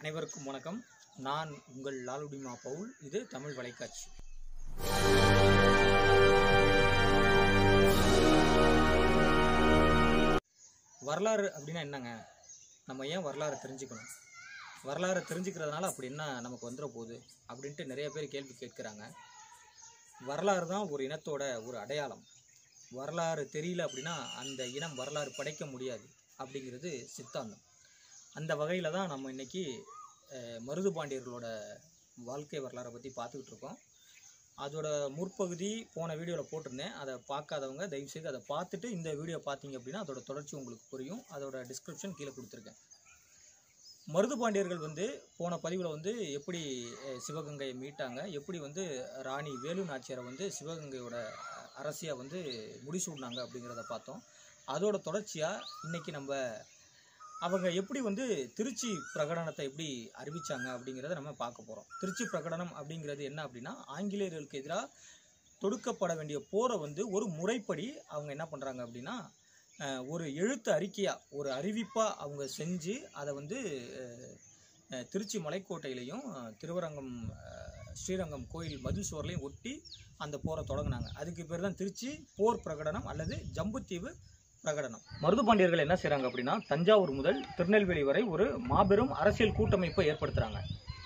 அனைவருக்கும் வணக்கம் நான் உங்கள் லாலுடிமா பவுல் இது தமிழ் வலைக்காட்சி வரலாறு அப்படின்னா என்னங்க நம்ம ஏன் வரலாறு தெரிஞ்சுக்கணும் வரலாறு தெரிஞ்சுக்கிறதுனால அப்படி என்ன நமக்கு வந்துட போகுது அப்படின்ட்டு நிறைய பேர் கேள்வி கேட்குறாங்க வரலாறு தான் ஒரு இனத்தோட ஒரு அடையாளம் வரலாறு தெரியல அப்படின்னா அந்த இனம் வரலாறு படைக்க முடியாது அப்படிங்கிறது சித்தாந்தம் அந்த வகையில் தான் நம்ம இன்னைக்கு அஹ், மருது பாண்டியர்களோட வாழ்க்கை வரலாறை பற்றி பார்த்துக்கிட்டு இருக்கோம் அதோட முற்பகுதி போன வீடியோவில் போட்டிருந்தேன் அதை பார்க்காதவங்க தயவுசெய்து அதை பார்த்துட்டு இந்த வீடியோ பார்த்தீங்க அப்படின்னா அதோட தொடர்ச்சி உங்களுக்கு புரியும் அதோட டிஸ்கிரிப்ஷன் கீழே கொடுத்துருக்கேன் மருது பாண்டியர்கள் வந்து போன பதிவில் வந்து எப்படி அஹ், சிவகங்கையை மீட்டாங்க எப்படி வந்து ராணி வேலு நாச்சியாரை வந்து சிவகங்கையோட அரசியாக வந்து முடிசூடினாங்க அப்படிங்கிறத பார்த்தோம் அதோட தொடர்ச்சியாக இன்னைக்கு நம்ம அவங்க எப்படி வந்து திருச்சி பிரகடனத்தை எப்படி அறிவிச்சாங்க அப்படிங்கிறத நம்ம பார்க்க போகிறோம் திருச்சி பிரகடனம் அப்படிங்கிறது என்ன அப்படின்னா ஆங்கிலேயர்களுக்கு எதிராக தொடுக்கப்பட வேண்டிய போரை வந்து ஒரு முறைப்படி அவங்க என்ன பண்ணுறாங்க அப்படின்னா அஹ், ஒரு எழுத்து அறிக்கையாக ஒரு அறிவிப்பாக அவங்க செஞ்சு அதை வந்து அஹ், அஹ், திருச்சி மலைக்கோட்டையிலையும் அஹ், திருவரங்கம் அஹ், ஸ்ரீரங்கம் கோயில் மதில் சுவர்லையும் ஒட்டி அந்த போரை தொடங்கினாங்க அதுக்கு பேர் தான் திருச்சி போர் பிரகடனம் அல்லது ஜம்புத்தீவு பிரகடனம் மருது பாண்டியர்கள் என்ன செய்றாங்க அப்படின்னா தஞ்சாவூர் முதல் திருநெல்வேலி வரை ஒரு மாபெரும் அரசியல் கூட்டமைப்பை ஏற்படுத்துறாங்க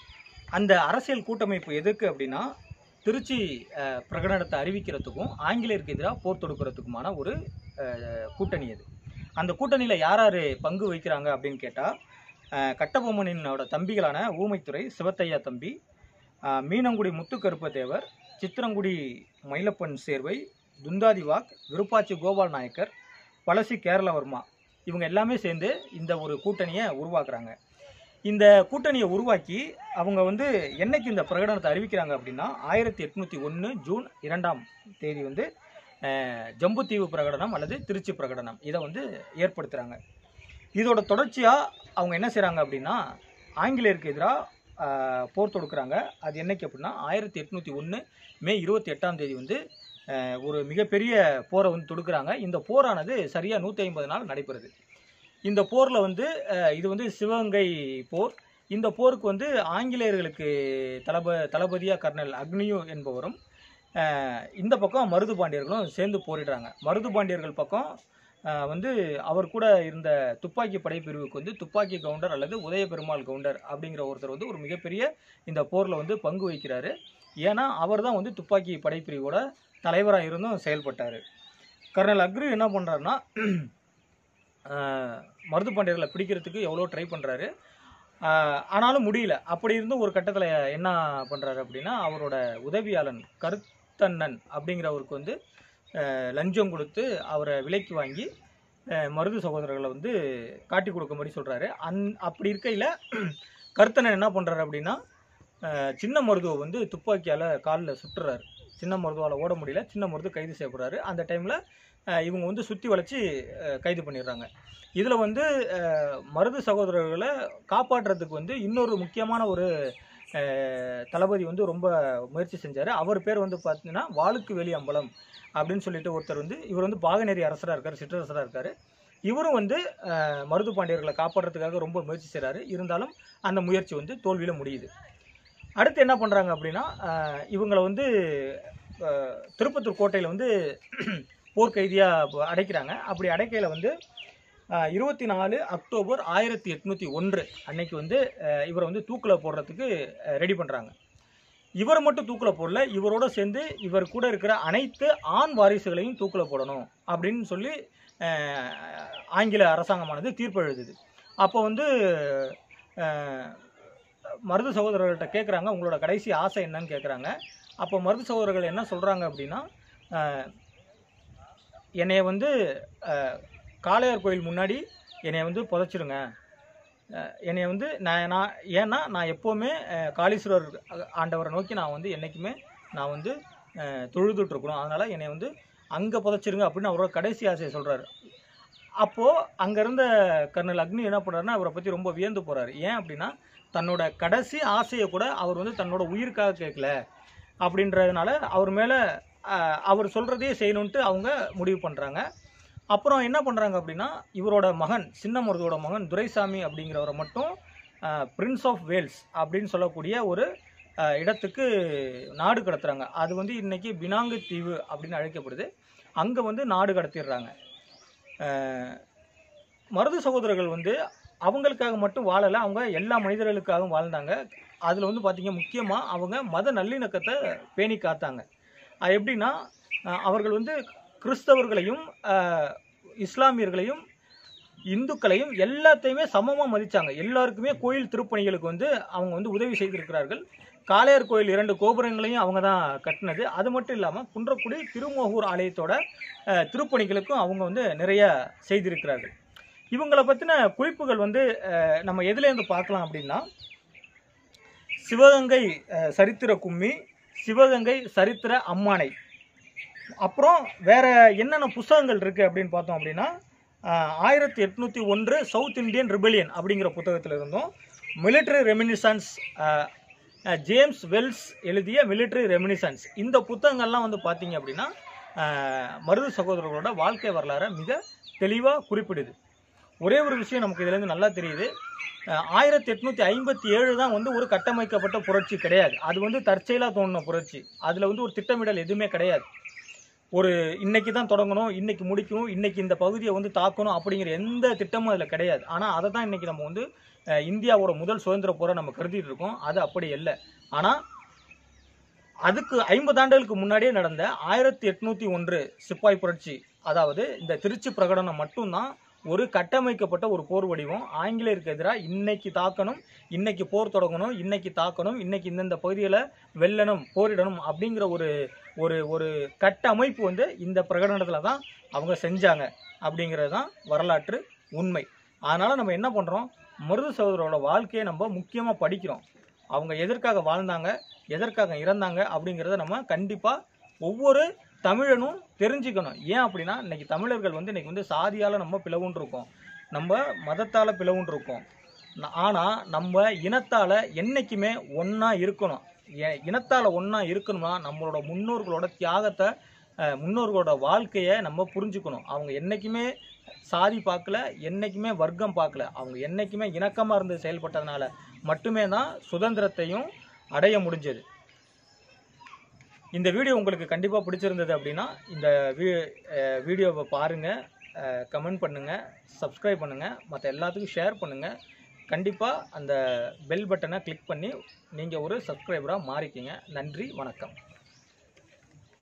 அந்த அரசியல் கூட்டமைப்பு எதுக்கு அப்படின்னா திருச்சி அஹ், பிரகடனத்தை அறிவிக்கிறதுக்கும் ஆங்கிலேயருக்கு எதிராக போர் தொடுக்கிறதுக்குமான ஒரு அஹ், கூட்டணி அது அந்த கூட்டணியில் யார் யார் பங்கு வகிக்கிறாங்க அப்படின்னு கேட்டால் கட்டபொம்மனினோட தம்பிகளான ஊமைத்துறை சிவத்தையா தம்பி அஹ், மீனங்குடி முத்துக்கருப்ப தேவர் சித்திரங்குடி மயிலப்பன் சேர்வை துந்தாதிவாக் விருப்பாச்சி கோபால் நாயக்கர் பழசி கேரளவர்மா இவங்க எல்லாமே சேர்ந்து இந்த ஒரு கூட்டணியை உருவாக்குறாங்க இந்த கூட்டணியை உருவாக்கி அவங்க வந்து என்னைக்கு இந்த பிரகடனத்தை அறிவிக்கிறாங்க அப்படின்னா ஆயிரத்தி எட்நூற்றி ஒன்று ஜூன் இரண்டாம் தேதி வந்து அஹ், ஜம்புத்தீவு பிரகடனம் அல்லது திருச்சி பிரகடனம் இதை வந்து ஏற்படுத்துகிறாங்க இதோட தொடர்ச்சியாக அவங்க என்ன செய்கிறாங்க அப்படின்னா ஆங்கிலேயருக்கு எதிராக போர் தொடுக்குறாங்க அது என்னைக்கு அப்படின்னா ஆயிரத்தி எட்நூற்றி ஒன்று மே இருபத்தி எட்டாம் தேதி வந்து அஹ், ஒரு மிகப்பெரிய போரை வந்து தொடுக்குறாங்க இந்த போரானது சரியாக நூற்றி ஐம்பது நாள் நடைபெறுது இந்த போரில் வந்து அஹ், இது வந்து சிவகங்கை போர் இந்த போருக்கு வந்து ஆங்கிலேயர்களுக்கு தளப தளபதியாக கர்னல் அக்னியு என்பவரும் அஹ், இந்த பக்கம் மருது பாண்டியர்களும் சேர்ந்து போரிடுறாங்க மருது பாண்டியர்கள் பக்கம் அஹ், வந்து அவர் கூட இருந்த துப்பாக்கி படைப்பிரிவுக்கு வந்து துப்பாக்கி கவுண்டர் அல்லது உதய பெருமாள் கவுண்டர் அப்படிங்கிற ஒருத்தர் வந்து ஒரு மிகப்பெரிய இந்த போரில் வந்து பங்கு வகிக்கிறாரு ஏன்னா அவர் தான் வந்து துப்பாக்கி படைப்பிரிவோட தலைவராக இருந்தும் செயல்பட்டார் கர்னல் அக்ரி என்ன பண்ணுறாருன்னா மருது பாண்டியர்களை பிடிக்கிறதுக்கு எவ்வளோ ட்ரை பண்ணுறாரு ஆனாலும் முடியல அப்படி இருந்தும் ஒரு கட்டத்தில் என்ன பண்ணுறாரு அப்படின்னா அவரோட உதவியாளன் கருத்தண்ணன் அப்படிங்கிறவருக்கு வந்து அஹ், லஞ்சம் கொடுத்து அவரை விலைக்கு வாங்கி அஹ், மருது சகோதரர்களை வந்து காட்டி கொடுக்கும்படி சொல்கிறாரு அந் அப்படி இருக்கையில் கருத்தண்ணன் என்ன பண்ணுறாரு அப்படின்னா அஹ், சின்ன மருதுவை வந்து துப்பாக்கியால் காலில் சுட்டுறாரு சின்ன மருதுவால் ஓட முடியல சின்ன மருது கைது செய்யப்படுறாரு அந்த டைமில் இவங்க வந்து சுற்றி வளைச்சி அஹ், கைது பண்ணிடுறாங்க இதில் வந்து அஹ், மருது சகோதரர்களை காப்பாற்றுறதுக்கு வந்து இன்னொரு முக்கியமான ஒரு அஹ், தளபதி வந்து ரொம்ப முயற்சி செஞ்சார் அவர் பேர் வந்து பார்த்தீங்கன்னா வாளுக்கு வெளி அம்பலம் அப்படின்னு சொல்லிட்டு ஒருத்தர் வந்து இவர் வந்து பாகநேரி அரசராக இருக்கார் சிற்றரசராக இருக்கார் இவரும் வந்து அஹ், மருது பாண்டியர்களை காப்பாற்றுறதுக்காக ரொம்ப முயற்சி செய்கிறாரு இருந்தாலும் அந்த முயற்சி வந்து தோல்வியில் முடியுது அடுத்து என்ன பண்ணுறாங்க அப்படின்னா அஹ், இவங்களை வந்து அஹ், திருப்பத்தூர் கோட்டையில் வந்து போர்க்கைதியாக அடைக்கிறாங்க அப்படி அடைக்கையில் வந்து இருபத்தி நாலு அக்டோபர் ஆயிரத்தி எட்நூற்றி ஒன்று அன்னைக்கு வந்து அஹ், இவரை வந்து தூக்கில் போடுறதுக்கு ரெடி பண்ணுறாங்க இவர் மட்டும் தூக்கில் போடல இவரோட சேர்ந்து இவர் கூட இருக்கிற அனைத்து ஆண் வாரிசுகளையும் தூக்கில் போடணும் அப்படின்னு சொல்லி அஹ், ஆங்கில அரசாங்கமானது தீர்ப்பு எழுதுது அப்போ வந்து அஹ், மருது சகோதரர்கள்ட்ட கேட்குறாங்க உங்களோட கடைசி ஆசை என்னன்னு கேட்குறாங்க அப்போ மருது சகோதரர்கள் என்ன சொல்கிறாங்க அப்படின்னா அஹ், என்னைய வந்து அஹ், காளையார் கோயில் முன்னாடி என்னைய வந்து புதைச்சிருங்க அஹ், என்னைய வந்து நான் நான் ஏன்னா நான் எப்போவுமே அஹ், காளீஸ்வரர் ஆண்டவரை நோக்கி நான் வந்து என்றைக்குமே நான் வந்து அஹ், தொழுதுட்டு இருக்கணும் அதனால் என்னை வந்து அங்கே புதைச்சிருங்க அப்படின்னு அவரோட கடைசி ஆசையை சொல்கிறாரு அப்போது அங்கே இருந்த கர்னல் அக்னி என்ன பண்ணுறாருன்னா அவரை பற்றி ரொம்ப வியந்து போகிறாரு ஏன் அப்படின்னா தன்னோட கடைசி ஆசையை கூட அவர் வந்து தன்னோட உயிருக்காக கேட்கல அப்படின்றதுனால அவர் மேலே அவர் சொல்கிறதையே செய்யணுன்ட்டு அவங்க முடிவு பண்ணுறாங்க அப்புறம் என்ன பண்ணுறாங்க அப்படின்னா இவரோட மகன் சின்ன மருதோட மகன் துரைசாமி அப்படிங்கிறவரை மட்டும் பிரின்ஸ் ஆஃப் வேல்ஸ் அப்படின்னு சொல்லக்கூடிய ஒரு அஹ், இடத்துக்கு நாடு கடத்துறாங்க அது வந்து இன்னைக்கு பினாங்கு தீவு அப்படின்னு அழைக்கப்படுது அங்கே வந்து நாடு கடத்திடுறாங்க அஹ், மருது சகோதரர்கள் வந்து அவங்களுக்காக மட்டும் வாழலை அவங்க எல்லா மனிதர்களுக்காகவும் வாழ்ந்தாங்க அதில் வந்து பார்த்தீங்க முக்கியமாக அவங்க மத நல்லிணக்கத்தை பேணி காத்தாங்க அது எப்படின்னா அஹ், அவர்கள் வந்து கிறிஸ்தவர்களையும் அஹ், இஸ்லாமியர்களையும் இந்துக்களையும் எல்லாத்தையுமே சமமாக மதிச்சாங்க எல்லாருக்குமே கோயில் திருப்பணிகளுக்கு வந்து அவங்க வந்து உதவி செய்திருக்கிறார்கள் காளையார் கோயில் இரண்டு கோபுரங்களையும் அவங்க தான் கட்டினது அது மட்டும் இல்லாமல் குன்றக்குடி திருமோகூர் ஆலயத்தோட அஹ், திருப்பணிகளுக்கும் அவங்க வந்து நிறைய செய்திருக்கிறார்கள் இவங்களை பற்றின குறிப்புகள் வந்து அஹ், நம்ம எதுலேருந்து பார்க்கலாம் அப்படின்னா சிவகங்கை அஹ், சரித்திர கும்மி சிவகங்கை சரித்திர அம்மானை அப்புறம் வேற என்னென்ன புத்தகங்கள் இருக்கு அப்படின்னு பார்த்தோம் அப்படின்னா ஆயிரத்தி எட்நூத்தி ஒன்று சவுத் இந்தியன் ரிபெலியன் அப்படிங்கிற புத்தகத்தில் இருந்தும் மிலிட்டரி ரெமினிசன்ஸ் ஜேம்ஸ் வெல்ஸ் எழுதிய மிலிட்டரி ரெமினிசன்ஸ் இந்த புத்தகங்கள்லாம் வந்து பார்த்தீங்க அப்படின்னா அஹ், மருது சகோதரர்களோட வாழ்க்கை வரலாறை மிக தெளிவாக குறிப்பிடுது ஒரே ஒரு விஷயம் நமக்கு இதுலேருந்து நல்லா தெரியுது ஆயிரத்தி எட்நூத்தி ஐம்பத்தி ஏழு தான் வந்து ஒரு கட்டமைக்கப்பட்ட புரட்சி கிடையாது அது வந்து தற்செயலாக தோணுன புரட்சி அதில் வந்து ஒரு திட்டமிடல் எதுவுமே கிடையாது ஒரு இன்னைக்கு தான் தொடங்கணும் இன்னைக்கு முடிக்கணும் இன்னைக்கு இந்த பகுதியை வந்து தாக்கணும் அப்படிங்கிற எந்த திட்டமும் அதில் கிடையாது ஆனால் அதை தான் இன்னைக்கு நம்ம வந்து அஹ், இந்தியாவோட முதல் சுதந்திர போரை நம்ம கருதிட்டு இருக்கோம் அது அப்படி இல்லை ஆனால் அதுக்கு ஐம்பது ஆண்டுகளுக்கு முன்னாடியே நடந்த ஆயிரத்தி எட்நூத்தி ஒன்று சிப்பாய் புரட்சி அதாவது இந்த திருச்சி பிரகடனம் மட்டும்தான் ஒரு கட்டமைக்கப்பட்ட ஒரு போர் வடிவம் ஆங்கிலேயருக்கு எதிராக இன்னைக்கு தாக்கணும் இன்னைக்கு போர் தொடங்கணும் இன்னைக்கு தாக்கணும் இன்னைக்கு இந்தந்த பகுதிகளை வெல்லணும் போரிடணும் அப்படிங்கிற ஒரு ஒரு ஒரு கட்டமைப்பு வந்து இந்த பிரகடனத்தில் தான் அவங்க செஞ்சாங்க அப்படிங்கிறது தான் வரலாற்று உண்மை அதனால் நம்ம என்ன பண்ணுறோம் மருது சகோதரோட வாழ்க்கையை நம்ம முக்கியமாக படிக்கிறோம் அவங்க எதற்காக வாழ்ந்தாங்க எதற்காக இறந்தாங்க அப்படிங்கிறத நம்ம கண்டிப்பாக ஒவ்வொரு தமிழனும் தெரிஞ்சுக்கணும் ஏன் அப்படின்னா இன்னைக்கு தமிழர்கள் வந்து இன்னைக்கு வந்து சாதியால் நம்ம பிளவுன்னு இருக்கோம் நம்ம மதத்தால் பிளவுன்னு இருக்கோம் ந- ஆனா நம்ம இனத்தால என்னைக்குமே ஒண்ணா இருக்கணும் ஏ- இனத்தால ஒண்ணா இருக்கணும்னா நம்மளோட முன்னோர்களோட தியாகத்தை அஹ், முன்னோர்களோட வாழ்க்கையை நம்ம புரிஞ்சுக்கணும் அவங்க என்னைக்குமே சாதி பார்க்கல என்னைக்குமே வர்க்கம் பார்க்கல அவங்க என்னைக்குமே இணக்கமா இருந்து செயல்பட்டதுனால மட்டுமே தான் சுதந்திரத்தையும் அடைய முடிஞ்சது இந்த வீடியோ உங்களுக்கு கண்டிப்பாக பிடிச்சிருந்தது அப்படின்னா இந்த வீ அஹ், வீடியோவை பாருங்கள் கமெண்ட் பண்ணுங்கள் சப்ஸ்கிரைப் பண்ணுங்கள் மற்ற எல்லாத்துக்கும் ஷேர் பண்ணுங்கள் கண்டிப்பாக அந்த பெல் பட்டனை கிளிக் பண்ணி நீங்கள் ஒரு சப்ஸ்கிரைபராக மாறிக்கிங்க நன்றி வணக்கம்